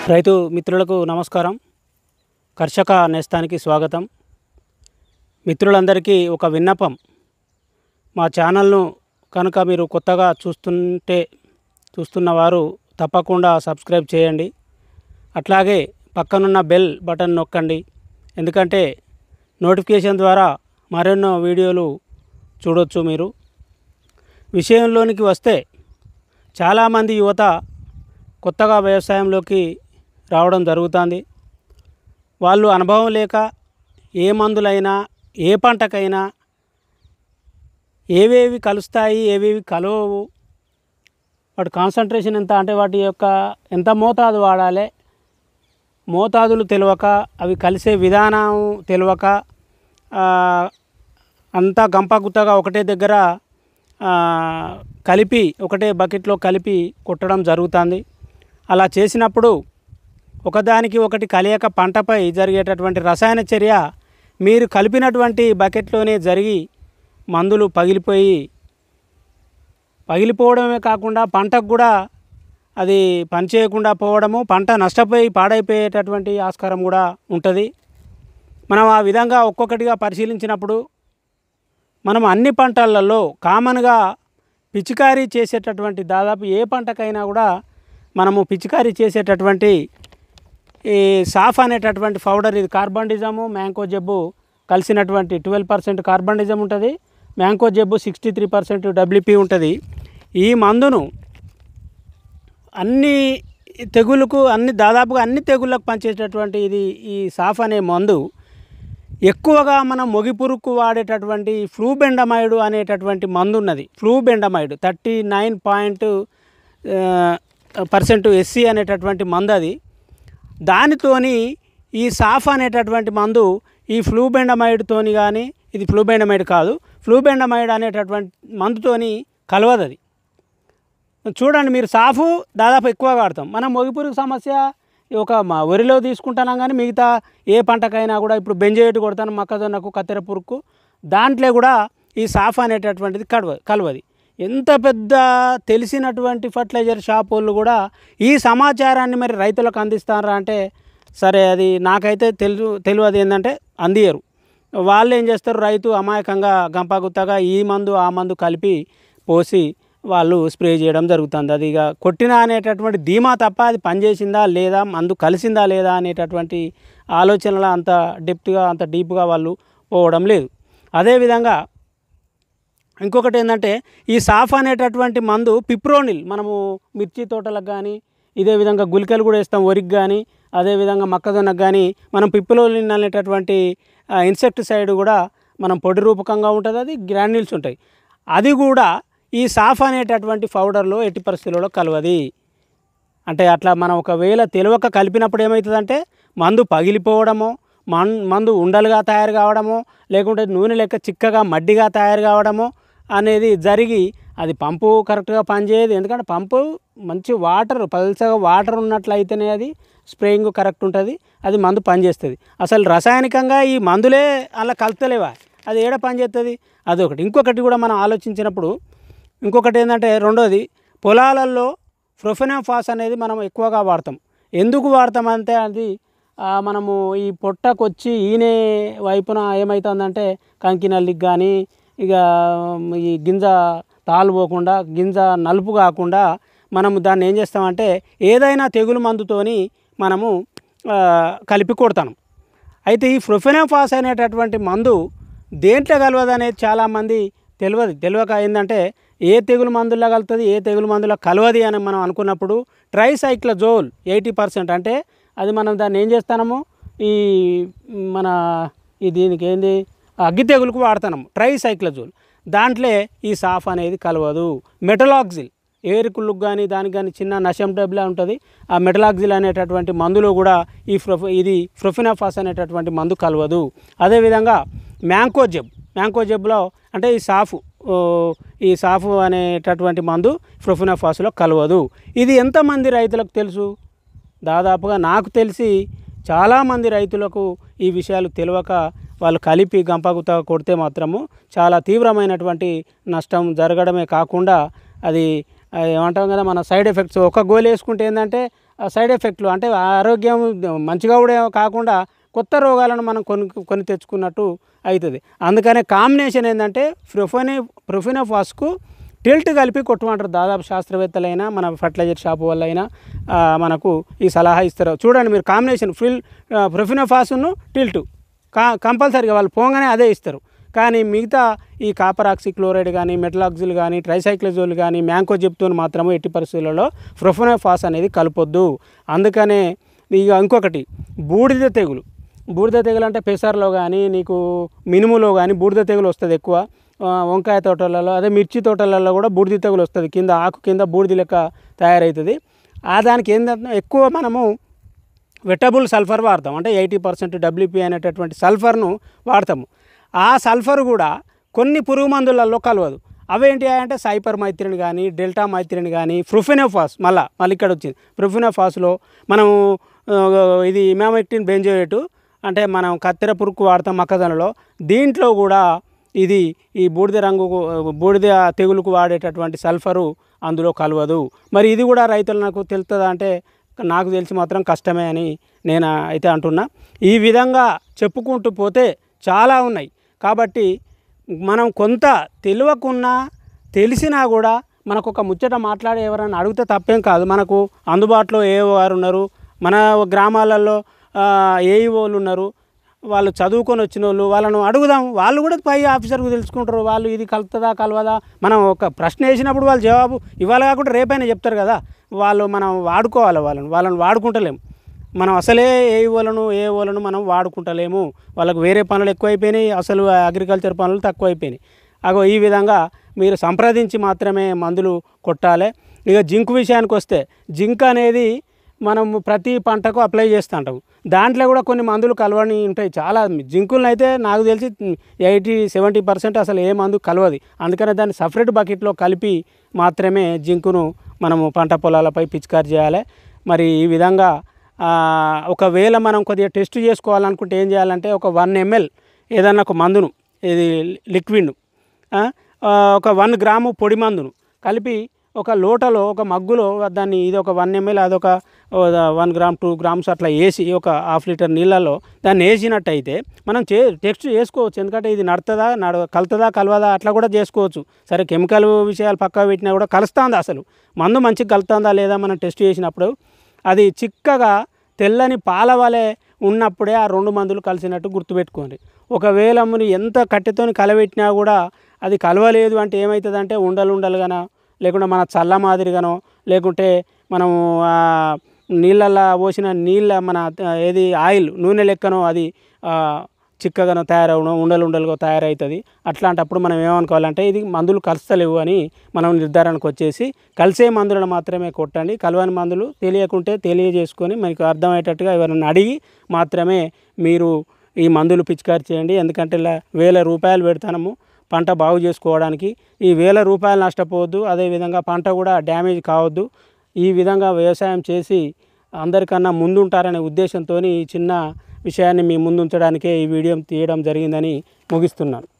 రైతు మిత్రులకు నమస్కారం కర్షక నేస్తానికి స్వాగతం మిత్రులందరికీ ఒక విన్నపం మా ఛానల్ను కనుక మీరు కొత్తగా చూస్తుంటే చూస్తున్నవారు తప్పకుండా సబ్స్క్రైబ్ చేయండి అట్లాగే పక్కనున్న బెల్ బటన్ నొక్కండి ఎందుకంటే నోటిఫికేషన్ ద్వారా మరెన్నో వీడియోలు చూడొచ్చు మీరు విషయంలోనికి వస్తే చాలామంది యువత కొత్తగా వ్యవసాయంలోకి రావడం జరుగుతుంది వాళ్ళు అనుభవం లేక ఏ మందులైనా ఏ పంటకైనా ఏవేవి కలుస్తాయి ఏవేవి కలవవు వాటి కాన్సన్ట్రేషన్ ఎంత అంటే వాటి యొక్క ఎంత మోతాదు వాడాలి మోతాదులు తెలియక అవి కలిసే విధానం తెలియక ఆ, అంతా గంపగుత్తగా ఒకటే దగ్గర ఆ, కలిపి ఒకటే బకెట్లో కలిపి కొట్టడం జరుగుతుంది అలా చేసినప్పుడు ఒకదానికి ఒకటి కలియక పంటపై జరిగేటటువంటి రసాయన చర్య మీరు కలిపినటువంటి బకెట్లోనే జరిగి మందులు పగిలిపోయి పగిలిపోవడమే కాకుండా పంటకు కూడా అది పనిచేయకుండా పోవడము పంట నష్టపోయి పాడైపోయేటటువంటి ఆస్కారం కూడా ఉంటుంది మనం ఆ విధంగా ఒక్కొక్కటిగా పరిశీలించినప్పుడు మనం అన్ని పంటలలో కామన్గా పిచికారీ చేసేటటువంటి దాదాపు ఏ పంటకైనా కూడా మనము పిచికారీ చేసేటటువంటి ఈ సాఫ్ అనేటటువంటి పౌడర్ ఇది కార్బండిజము మ్యాంకో జబ్బు కలిసినటువంటి ట్వెల్వ్ పర్సెంట్ కార్బండిజం ఉంటుంది మ్యాంకో జబ్బు సిక్స్టీ త్రీ పర్సెంట్ డబ్ల్యూపీ ఉంటుంది ఈ మందును అన్ని తెగులకు అన్ని దాదాపుగా అన్ని తెగుళ్ళకు పనిచేసేటటువంటి ఇది ఈ సాఫ్ అనే మందు ఎక్కువగా మనం మొగిపురుకు వాడేటటువంటి ఫ్లూబెండమైడ్ అనేటటువంటి మందు ఉన్నది flubendiamide thirty nine point percent SC అనేటటువంటి మందు అది దానితోని ఈ సాఫ్ అనేటటువంటి మందు ఈ ఫ్లూబెండమైడ్తోని కానీ ఇది ఫ్లూబెండమైడ్ కాదు ఫ్లూబెండమైడ్ అనేటటువంటి మందుతోని కలవదు అది చూడండి మీరు సాఫు దాదాపు ఎక్కువ వాడతాం మనం మొగిపురుగు సమస్య ఒక మా వరిలో తీసుకుంటున్నాం కానీ మిగతా ఏ పంటకైనా కూడా ఇప్పుడు బెంజేటు కొడతాను మొక్కజొన్నకు కత్తెర పురుగుకు దాంట్లో కూడా ఈ సాఫ్ అనేటటువంటిది కలవ కలవది ఎంత పెద్ద తెలిసినటువంటి ఫర్టిలైజర్ షాప్ వాళ్ళు కూడా ఈ సమాచారాన్ని మరి రైతులకు అందిస్తారా అంటే సరే అది నాకైతే తెలుసు తెలియదు ఏంటంటే అందియరు వాళ్ళు ఏం చేస్తారు రైతు అమాయకంగా గంపగుత్తగా ఈ మందు ఆ మందు కలిపి పోసి వాళ్ళు స్ప్రే చేయడం జరుగుతుంది అది ఇక కొట్టిన అనేటటువంటి ధీమా తప్ప అది పనిచేసిందా లేదా మందు కలిసిందా లేదా అనేటటువంటి ఆలోచనల అంత డెప్త్గా అంత డీప్గా వాళ్ళు పోవడం లేదు అదేవిధంగా ఇంకొకటి ఏంటంటే ఈ సాఫ్ అనేటటువంటి మందు పిప్రోనిల్ మనము మిర్చి తోటలకు కానీ ఇదే విధంగా గులికలు కూడా వేస్తాం వరికి కానీ అదేవిధంగా మొక్కజొన్నకు కానీ మనం పిప్రోనిల్ అనేటటువంటి ఇన్సెక్టిసైడ్ కూడా మనం పొడి రూపకంగా ఉంటుంది అది గ్రాన్యూల్స్ ఉంటాయి అది కూడా ఈ సాఫ్ అనేటటువంటి పౌడర్లో ఎట్టి పరిస్థితుల్లో కలవది అంటే అట్లా మనం ఒకవేళ తెలియక కలిపినప్పుడు ఏమవుతుందంటే మందు పగిలిపోవడమో మన్ మందు ఉండలుగా తయారు కావడమో లేకుంటే నూనె లెక్క చిక్కగా మడ్డిగా తయారు కావడమో అనేది జరిగి అది పంపు కరెక్ట్గా పనిచేయదు ఎందుకంటే పంపు మంచి వాటర్ పల్చగా వాటర్ ఉన్నట్లయితేనే అది స్ప్రేయింగ్ కరెక్ట్ ఉంటుంది అది మందు పనిచేస్తుంది అసలు రసాయనికంగా ఈ మందులే అలా కలుతలేవా అది ఏడ పనిచేస్తుంది అదొకటి ఇంకొకటి కూడా మనం ఆలోచించినప్పుడు ఇంకొకటి ఏంటంటే రెండోది పొలాలలో ప్రొఫెనాఫాస్ అనేది మనం ఎక్కువగా వాడతాం ఎందుకు వాడతామంటే అది ఆ, మనము ఈ పొట్టకు వచ్చి ఈనే వైపున ఏమవుతుందంటే కంకినల్లికి కానీ ఇక ఈ గింజ తాలు పోకుండా గింజ నలుపు కాకుండా మనము దాన్ని ఏం చేస్తామంటే ఏదైనా తెగులు మందుతోని మనము ఆ, కలిపి కొడతాం అయితే ఈ ప్రొఫెనాఫాస్ అనేటటువంటి మందు దేంట్లో కలవదు అనేది చాలామంది తెలియదు తెలియక ఏంటంటే ఏ తెగులు మందుల్లో కలుతుంది ఏ తెగులు మందులో కలవది అని మనం అనుకున్నప్పుడు ట్రైసైక్లజోల్ ఎయిటీ పర్సెంట్ అంటే అది మనం దాన్ని ఏం చేస్తాము ఈ మన ఈ దీనికి ఏంది అగ్గి తెగులుకు వాడుతున్నాము ట్రైసైక్లజోల్ దాంట్లో ఈ సాఫ్ అనేది కలవదు మెటలాక్సిల్ ఏరుకుళ్ళకు కానీ దానికి కానీ చిన్న నశం టైప్లా ఉంటుంది ఆ మెటలాక్సిల్ అనేటటువంటి మందులో కూడా ఈ ప్రొఫ ఇది ప్రొఫినాఫాస్ అనేటటువంటి మందు కలవదు అదేవిధంగా మ్యాంకో జబ్ మ్యాంకో జబ్లో అంటే ఈ సాఫ్ ఓ, ఈ సాఫ్ అనేటటువంటి మందు ప్రొఫినాఫాస్లో కలవదు ఇది ఎంతమంది రైతులకు తెలుసు దాదాపుగా నాకు తెలిసి చాలామంది రైతులకు ఈ విషయాలు తెలియక వాళ్ళు కలిపి గంపగుత కొడితే మాత్రము చాలా తీవ్రమైనటువంటి నష్టం జరగడమే కాకుండా అది ఆ, ఏమంటాం కదా మన సైడ్ ఎఫెక్ట్స్ ఒక గోలు వేసుకుంటే ఏంటంటే సైడ్ ఎఫెక్ట్లు అంటే ఆరోగ్యం మంచిగా కూడా కాకుండా కొత్త రోగాలను మనం కొని కొని తెచ్చుకున్నట్టు అవుతుంది అందుకనే కాంబినేషన్ ఏంటంటే ప్రొఫెని ప్రొఫినోఫాస్కు టిల్ట్ కలిపి కొట్టమంటారు దాదాపు శాస్త్రవేత్తలైనా మన ఫర్టిలైజర్ షాప్ వల్ల అయినా ఆ, మనకు ఈ సలహా ఇస్తారు చూడండి మీరు కాంబినేషన్ ఫిల్ ప్రొఫినోఫాస్ను టిల్ట్ కా కంపల్సరీగా వాళ్ళు పోగానే అదే ఇస్తారు కానీ మిగతా ఈ కాపర్ ఆక్సిక్లోరైడ్ కానీ మెటలాక్సిల్ కానీ ట్రైసైక్లజోల్ కానీ మ్యాంకో చెప్తూని మాత్రమే ఎట్టి పరిస్థితులలో ప్రొఫెనోఫాస్ అనేది కలపొద్దు అందుకనే ఇక ఇంకొకటి బూడిద తెగులు బూడిద తెగులు అంటే పెసర్లో కానీ నీకు మినుములో కానీ బూడిద తెగులు వస్తుంది ఎక్కువ ఆ, వంకాయ తోటలలో అదే మిర్చి తోటలలో కూడా బూడిద తెగులు వస్తుంది కింద ఆకు కింద బూడిద లెక్క తయారవుతుంది ఆ దానికి ఏంటంటే ఎక్కువ మనము వెటబుల్ సల్ఫర్ వాడతాం అంటే ఎయిటీ పర్సెంట్ డబ్ల్యూపీ అనేటటువంటి సల్ఫర్ను వాడతాము ఆ సల్ఫర్ కూడా కొన్ని పురుగు మందులలో కలవదు అవేంటి అంటే సైపర్ మైత్రిని కానీ డెల్టా మైత్రిని కానీ ఫ్రుఫినోఫాస్ మళ్ళా మళ్ళీ ఇక్కడ వచ్చింది ఫ్రుఫినోఫాస్లో మనము ఆ, ఇది ఇమామెక్టిన్ బెంజోయేటు అంటే మనం కత్తెర పురుగు వాడతాం మొక్కజొన్నలో దీంట్లో కూడా ఇది ఈ బూడిద రంగు బూడిద తెగులుకు వాడేటటువంటి సల్ఫరు అందులో కలవదు మరి ఇది కూడా రైతులు నాకు తెలుస్తుందా అంటే నాకు తెలిసి మాత్రం కష్టమే అని నేను అయితే అంటున్నా ఈ విధంగా చెప్పుకుంటూ పోతే చాలా ఉన్నాయి కాబట్టి మనం కొంత తెలియకున్నా తెలిసినా కూడా మనకు ఒక ముచ్చట మాట్లాడే ఎవరైనా అడిగితే తప్పేం కాదు మనకు అందుబాటులో ఏ వారు ఉన్నారు మన గ్రామాలలో ఏఈఓలు ఉన్నారు వాళ్ళు చదువుకొని వచ్చిన వాళ్ళు వాళ్ళను అడుగుదాం వాళ్ళు కూడా పై ఆఫీసర్కు తెలుసుకుంటారు వాళ్ళు ఇది కలుతుందా కలవదా మనం ఒక ప్రశ్న వేసినప్పుడు వాళ్ళు జవాబు ఇవాళ కాకుండా రేపైనా చెప్తారు కదా వాళ్ళు మనం వాడుకోవాలి వాళ్ళని వాళ్ళని వాడుకుంటలేము మనం అసలే ఏ వాళ్ళను ఏ వాళ్ళను మనం వాడుకుంటలేము వాళ్ళకు వేరే పనులు ఎక్కువైపోయినాయి అసలు అగ్రికల్చర్ పనులు తక్కువైపోయినాయి అగో ఈ విధంగా మీరు సంప్రదించి మాత్రమే మందులు కొట్టాలి ఇక జింక్ విషయానికి వస్తే జింక్ అనేది మనం ప్రతి పంటకు అప్లై చేస్తుంటాం దాంట్లో కూడా కొన్ని మందులు కలవని ఉంటాయి చాలా జింకులను అయితే నాకు తెలిసి ఎయిటీ సెవెంటీ పర్సెంట్ అసలు ఏ మందు కలవదు అందుకనే దాన్ని సపరేట్ బకెట్లో కలిపి మాత్రమే జింకును మనము పంట పొలాలపై పిచికారి చేయాలి మరి ఈ విధంగా ఆ, ఒకవేళ మనం కొద్దిగా టెస్ట్ చేసుకోవాలనుకుంటే ఏం చేయాలంటే ఒక వన్ ఎంఎల్ ఏదన్నా ఒక మందును ఇది లిక్విడ్ ఆ, ఆ, ఒక వన్ గ్రాము పొడి మందును కలిపి ఒక లోటలో ఒక మగ్గులో దాన్ని ఇది ఒక వన్ ఎంఎల్ అదొక వన్ గ్రామ్ టూ గ్రామ్స్ అట్లా వేసి ఒక హాఫ్ లీటర్ నీళ్ళలో దాన్ని వేసినట్టయితే మనం చే టెస్ట్ చేసుకోవచ్చు ఎందుకంటే ఇది నడుతుందా నడ కలుతుందా కలవదా అట్లా కూడా చేసుకోవచ్చు సరే కెమికల్ విషయాలు పక్కా పెట్టినా కూడా కలుస్తుందా అసలు మందు మంచిగా కలుతుందా లేదా మనం టెస్ట్ చేసినప్పుడు అది చిక్కగా తెల్లని పాల వలె ఉన్నప్పుడే ఆ రెండు మందులు కలిసినట్టు గుర్తుపెట్టుకోండి ఒకవేళ మీరు ఎంత కట్టెతోని కలబెట్టినా కూడా అది కలవలేదు అంటే ఏమవుతుందంటే ఉండలు ఉండలుగానో లేకుంటే మన చల్ల మాదిరిగానో లేకుంటే మనము ఆ నీళ్ళల్లో పోసిన నీళ్ళ మన ఆ, ఏది ఆయిల్ నూనె లెక్కనో అది ఆ, చిక్కగానో తయారవడం ఉండలు ఉండలుగా తయారవుతుంది అట్లాంటప్పుడు మనం ఏమనుకోవాలంటే ఇది మందులు కలుస్తలేవు అని మనం నిర్ధారణకు వచ్చేసి కలిసే మందులను మాత్రమే కొట్టండి కలవని మందులు తెలియకుంటే తెలియజేసుకొని మీకు అర్థమయ్యేటట్టుగా ఎవరైనా అడిగి మాత్రమే మీరు ఈ మందులు పిచికారి చేయండి ఎందుకంటే ఇలా వేల రూపాయలు పెడతాము పంట బాగు చేసుకోవడానికి ఈ వేల రూపాయలు నష్టపోవద్దు అదేవిధంగా పంట కూడా డ్యామేజ్ కావద్దు ఈ విధంగా వ్యవసాయం చేసి అందరికన్నా ముందుంటారనే ఉద్దేశంతో ఈ చిన్న విషయాన్ని మీ ముందుంచడానికే ఈ వీడియో తీయడం జరిగిందని ముగిస్తున్నాను